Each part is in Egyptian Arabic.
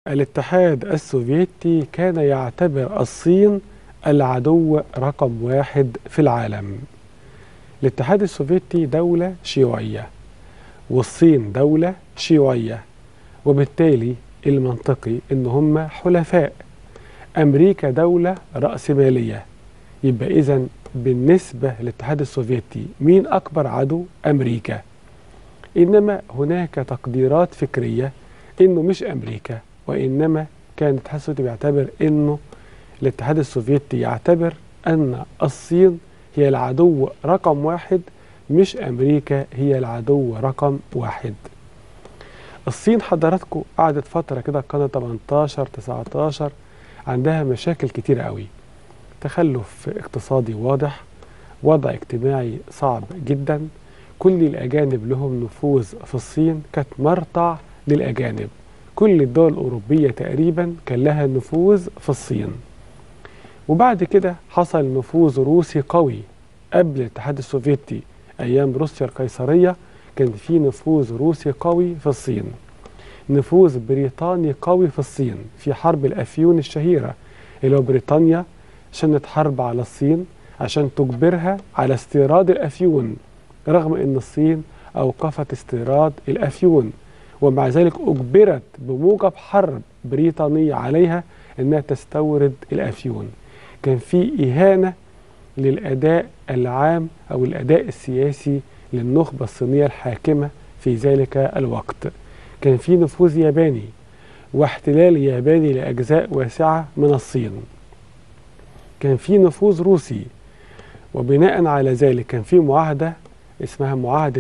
الاتحاد السوفيتي كان يعتبر الصين العدو رقم واحد في العالم الاتحاد السوفيتي دولة شيوعية والصين دولة شيوعية وبالتالي المنطقي ان هم حلفاء امريكا دولة رأسمالية يبقى اذا بالنسبة للاتحاد السوفيتي مين اكبر عدو امريكا انما هناك تقديرات فكرية انه مش امريكا وانما كان الاتحاد السوفيتي بيعتبر انه الاتحاد السوفيتي يعتبر ان الصين هي العدو رقم واحد مش امريكا هي العدو رقم واحد الصين حضراتكم قعدت فتره كده القرن 18 19 عندها مشاكل كتير قوي تخلف اقتصادي واضح وضع اجتماعي صعب جدا كل الاجانب لهم نفوذ في الصين كانت مرتع للاجانب كل الدول الاوروبيه تقريبا كان لها نفوذ في الصين وبعد كده حصل نفوذ روسي قوي قبل الاتحاد السوفيتي ايام روسيا القيصريه كان في نفوذ روسي قوي في الصين نفوذ بريطاني قوي في الصين في حرب الافيون الشهيره اللي هو بريطانيا شنت حرب على الصين عشان تجبرها على استيراد الافيون رغم ان الصين اوقفت استيراد الافيون ومع ذلك اجبرت بموجب حرب بريطانيه عليها انها تستورد الافيون كان في اهانه للاداء العام او الاداء السياسي للنخبه الصينيه الحاكمه في ذلك الوقت كان في نفوذ ياباني واحتلال ياباني لاجزاء واسعه من الصين كان في نفوذ روسي وبناء على ذلك كان في معاهده اسمها معاهده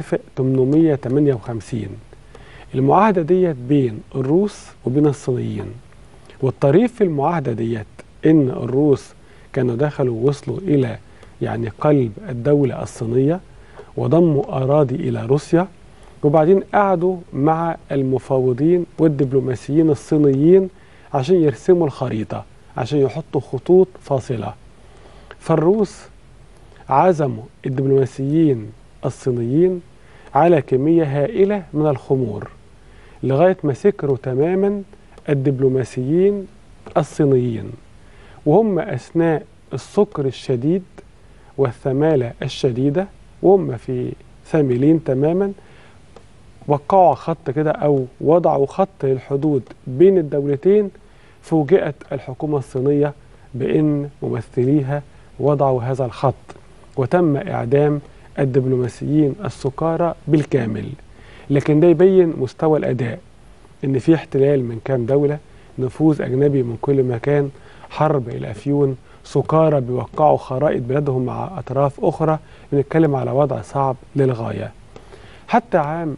1858 المعاهده ديت بين الروس وبين الصينيين والطريف في المعاهده ديت ان الروس كانوا دخلوا وصلوا الى يعني قلب الدوله الصينيه وضموا اراضي الى روسيا وبعدين قعدوا مع المفاوضين والدبلوماسيين الصينيين عشان يرسموا الخريطه عشان يحطوا خطوط فاصله فالروس عزموا الدبلوماسيين الصينيين على كميه هائله من الخمور لغايه ما سكروا تماما الدبلوماسيين الصينيين وهم اثناء السكر الشديد والثماله الشديده وهم في ثاملين تماما وقعوا خط كده او وضعوا خط للحدود بين الدولتين فوجئت الحكومه الصينيه بان ممثليها وضعوا هذا الخط وتم اعدام الدبلوماسيين السكارى بالكامل لكن ده يبين مستوى الاداء ان في احتلال من كام دوله نفوذ اجنبي من كل مكان حرب الافيون سكارى بيوقعوا خرائط بلادهم مع اطراف اخرى بنتكلم على وضع صعب للغايه حتى عام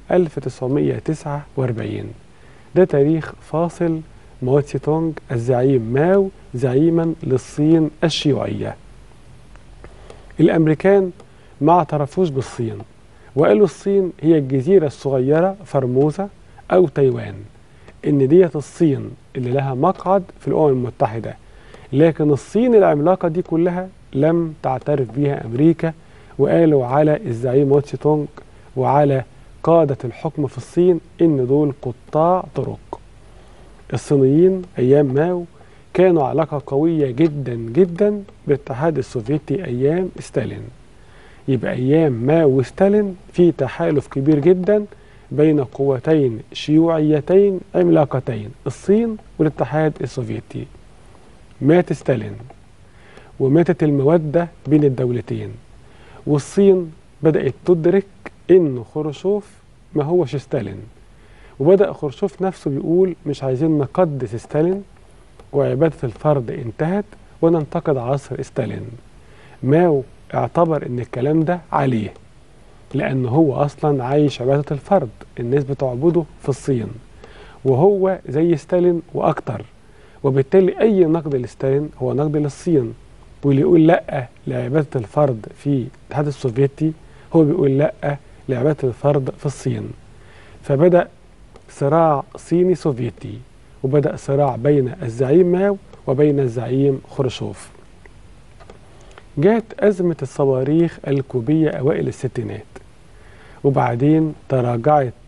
1949 ده تاريخ فاصل ماو تسي تونج الزعيم ماو زعيما للصين الشيوعيه الامريكان ما اعترفوش بالصين وقالوا الصين هي الجزيره الصغيره فرموزه او تايوان ان ديت الصين اللي لها مقعد في الامم المتحده لكن الصين العملاقه دي كلها لم تعترف بها امريكا وقالوا على الزعيم ماو تسي تونج وعلى قاده الحكم في الصين ان دول قطاع طرق الصينيين ايام ماو كانوا علاقه قويه جدا جدا بالاتحاد السوفيتي ايام ستالين يبقى ايام ماو وستالين في تحالف كبير جدا بين قوتين شيوعيتين عملاقتين الصين والاتحاد السوفيتي مات ستالين وماتت المودة بين الدولتين والصين بدأت تدرك إن خروشوف ما هوش ستالين وبدأ خروشوف نفسه بيقول مش عايزين نقدس ستالين وعبادة الفرد انتهت وننتقد عصر ستالين ماو اعتبر ان الكلام ده عليه لأن هو أصلا عايش عبادة الفرد الناس بتعبده في الصين وهو زي ستالين وأكتر وبالتالي أي نقد لستالين هو نقد للصين واللي يقول لأ لعبادة الفرد في الاتحاد السوفيتي هو بيقول لأ لعبادة الفرد في الصين فبدأ صراع صيني سوفيتي وبدأ صراع بين الزعيم ماو وبين الزعيم خروشوف جاءت أزمة الصواريخ الكوبية أوائل الستينات وبعدين تراجعت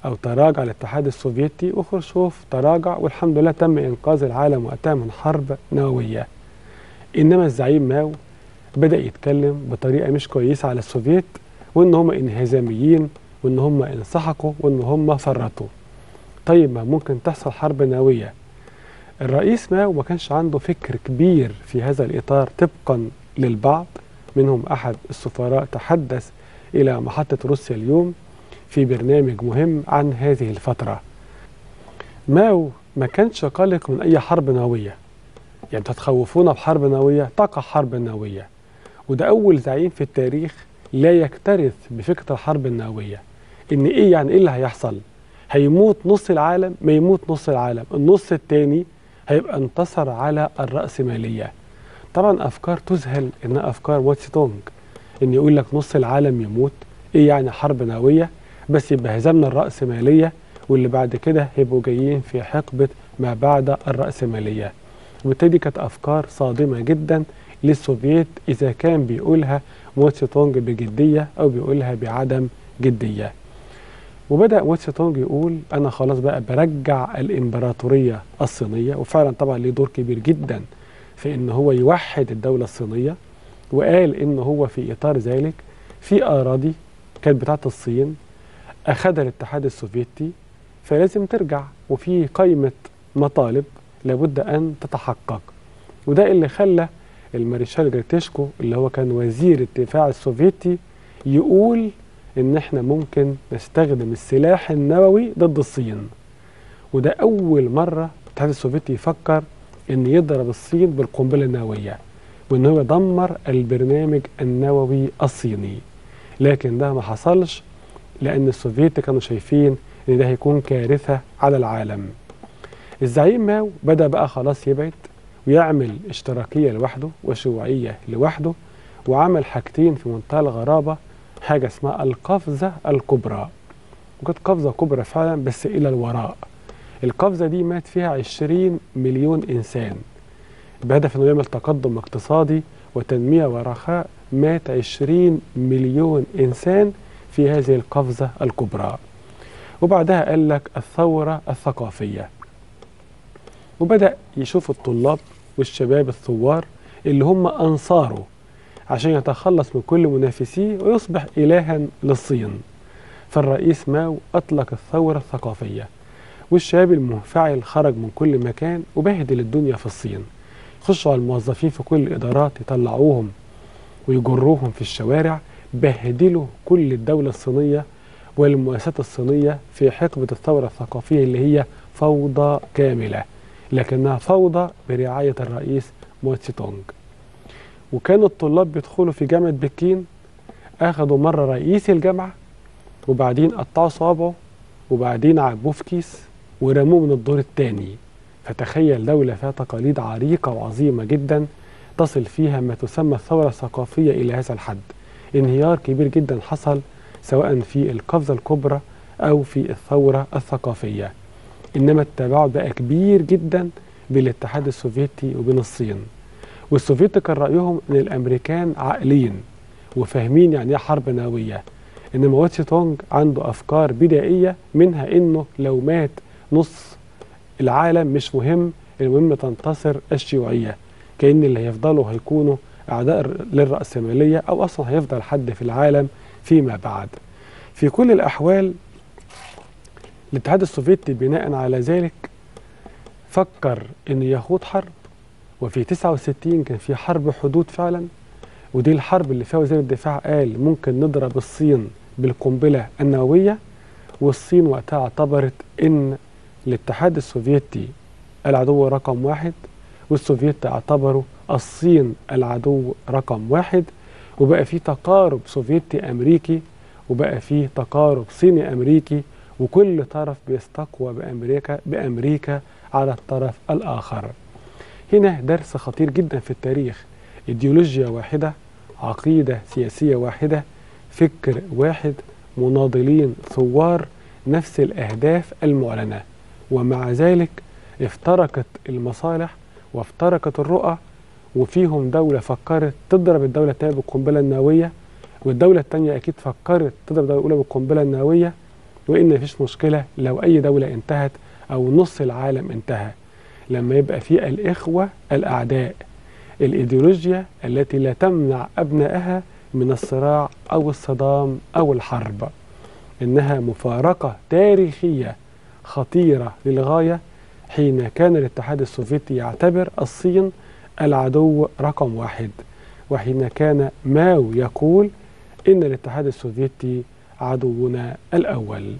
أو تراجع الاتحاد السوفيتي وخرشوف تراجع والحمد لله تم إنقاذ العالم وقتها من حرب نووية إنما الزعيم ماو بدأ يتكلم بطريقة مش كويسة على السوفيت وإن هم انهزاميين وإن هم انسحقوا وإن هم فرطوا طيب ما ممكن تحصل حرب نووية الرئيس ماو ما كانش عنده فكر كبير في هذا الإطار طبقا للبعض منهم أحد السفراء تحدث إلى محطة روسيا اليوم في برنامج مهم عن هذه الفترة ماو ما كانش قلق من أي حرب نووية يعني تتخوفونا بحرب نووية تقع حرب نووية وده أول زعيم في التاريخ لا يكترث بفكرة الحرب النووية إن إيه يعني إيه اللي هيحصل هيموت نص العالم ما يموت نص العالم النص التاني هيبقى انتصر على الرأسمالية طبعا أفكار تذهل إنها أفكار واتس تونج إن يقول لك نص العالم يموت إيه يعني حرب نووية بس يبقى هزمنا الرأسمالية واللي بعد كده هيبقوا جايين في حقبة ما بعد الرأسمالية وبالتالي كانت أفكار صادمة جدا للسوفييت إذا كان بيقولها موتسي تونج بجدية أو بيقولها بعدم جدية وبدأ موتسي تونج يقول أنا خلاص بقى برجع الإمبراطورية الصينية وفعلا طبعا ليه دور كبير جدا في إن هو يوحد الدولة الصينية وقال إن هو في إطار ذلك في أراضي كانت بتاعت الصين أخذها الاتحاد السوفيتي فلازم ترجع وفي قائمة مطالب لابد أن تتحقق وده اللي خلى المارشال جريتشكو اللي هو كان وزير الدفاع السوفيتي يقول إن إحنا ممكن نستخدم السلاح النووي ضد الصين وده أول مرة الاتحاد السوفيتي يفكر إن يضرب الصين بالقنبلة النووية وإن هو يدمر البرنامج النووي الصيني لكن ده ما حصلش لأن السوفيت كانوا شايفين إن ده هيكون كارثة على العالم الزعيم ماو بدأ بقى خلاص يبعد ويعمل اشتراكية لوحده وشيوعية لوحده وعمل حاجتين في منتهى الغرابة حاجة اسمها القفزة الكبرى وكانت قفزة كبرى فعلا بس إلى الوراء القفزة دي مات فيها 20 مليون إنسان بهدف أنه يعمل تقدم اقتصادي وتنمية ورخاء مات 20 مليون إنسان في هذه القفزة الكبرى وبعدها قال لك الثورة الثقافية وبدأ يشوف الطلاب والشباب الثوار اللي هم أنصاره عشان يتخلص من كل منافسيه ويصبح إلها للصين فالرئيس ماو أطلق الثورة الثقافية والشباب المنفعل خرج من كل مكان وبهدل الدنيا في الصين خشوا على الموظفين في كل الإدارات يطلعوهم ويجروهم في الشوارع بهدلوا كل الدولة الصينية والمؤسسات الصينية في حقبة الثورة الثقافية اللي هي فوضى كاملة لكنها فوضى برعاية الرئيس موتسي تونج وكانوا الطلاب بيدخلوا في جامعة بكين أخذوا مرة رئيس الجامعة وبعدين قطعوا صوابعه وبعدين عبوه في كيس ورموه من الدور الثاني فتخيل دولة فيها تقاليد عريقة وعظيمة جدا تصل فيها ما تسمى الثورة الثقافية إلى هذا الحد انهيار كبير جدا حصل سواء في القفزة الكبرى أو في الثورة الثقافية إنما التباعد بقى كبير جدا بين الاتحاد السوفيتي وبين الصين والسوفيت كان رأيهم أن الأمريكان عاقلين وفاهمين يعني إيه حرب نووية إنما واتسي تونج عنده أفكار بدائية منها إنه لو مات نص العالم مش مهم المهم تنتصر الشيوعية كأن اللي هيفضلوا هيكونوا أعداء للرأسمالية أو أصلا هيفضل حد في العالم فيما بعد في كل الأحوال الاتحاد السوفيتي بناء على ذلك فكر أن يخوض حرب وفي 69 كان في حرب حدود فعلا ودي الحرب اللي فيها وزير الدفاع قال ممكن نضرب الصين بالقنبلة النووية والصين وقتها اعتبرت أن الاتحاد السوفيتي العدو رقم واحد والسوفيت اعتبروا الصين العدو رقم واحد وبقى في تقارب سوفيتي أمريكي وبقى في تقارب صيني أمريكي وكل طرف بيستقوى بأمريكا بأمريكا على الطرف الآخر هنا درس خطير جدا في التاريخ إيديولوجيا واحدة عقيدة سياسية واحدة فكر واحد مناضلين ثوار نفس الأهداف المعلنة ومع ذلك افترقت المصالح وافترقت الرؤى وفيهم دولة فكرت تضرب الدولة الثانية بالقنبلة النووية والدولة الثانية أكيد فكرت تضرب الدولة الأولى بالقنبلة النووية وإن مفيش مشكلة لو أي دولة انتهت أو نص العالم انتهى لما يبقى في الإخوة الأعداء الإيديولوجيا التي لا تمنع أبنائها من الصراع أو الصدام أو الحرب إنها مفارقة تاريخية خطيرة للغاية حين كان الاتحاد السوفيتي يعتبر الصين العدو رقم واحد وحين كان ماو يقول إن الاتحاد السوفيتي عدونا الأول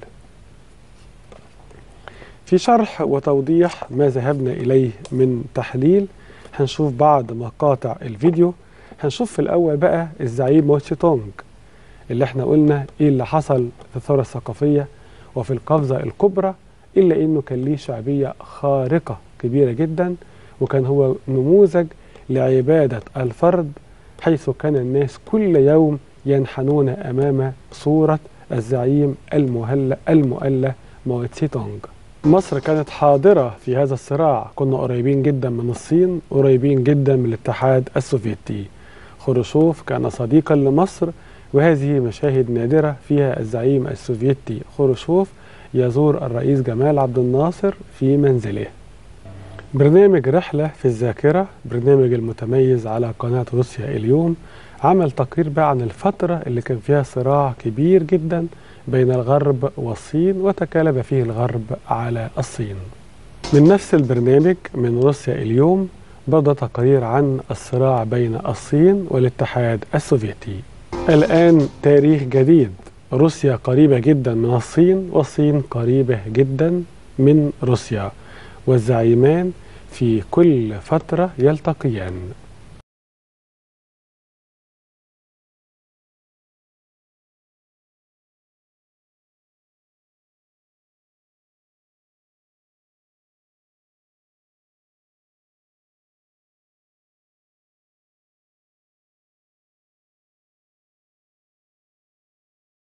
في شرح وتوضيح ما ذهبنا إليه من تحليل هنشوف بعض مقاطع الفيديو هنشوف في الأول بقى الزعيم موتشي تونج اللي احنا قلنا ايه اللي حصل في الثورة الثقافية وفي القفزة الكبرى إلا إنه كان ليه شعبية خارقة كبيرة جدا وكان هو نموذج لعبادة الفرد حيث كان الناس كل يوم ينحنون أمام صورة الزعيم المهلأ المؤلة موتسي تونج مصر كانت حاضرة في هذا الصراع كنا قريبين جدا من الصين قريبين جدا من الاتحاد السوفيتي خروشوف كان صديقا لمصر وهذه مشاهد نادرة فيها الزعيم السوفيتي خروشوف يزور الرئيس جمال عبد الناصر في منزله برنامج رحلة في الذاكرة برنامج المتميز على قناة روسيا اليوم عمل تقرير بقى عن الفترة اللي كان فيها صراع كبير جدا بين الغرب والصين وتكالب فيه الغرب على الصين من نفس البرنامج من روسيا اليوم برضه تقرير عن الصراع بين الصين والاتحاد السوفيتي الآن تاريخ جديد روسيا قريبة جدا من الصين والصين قريبة جدا من روسيا والزعيمان في كل فترة يلتقيان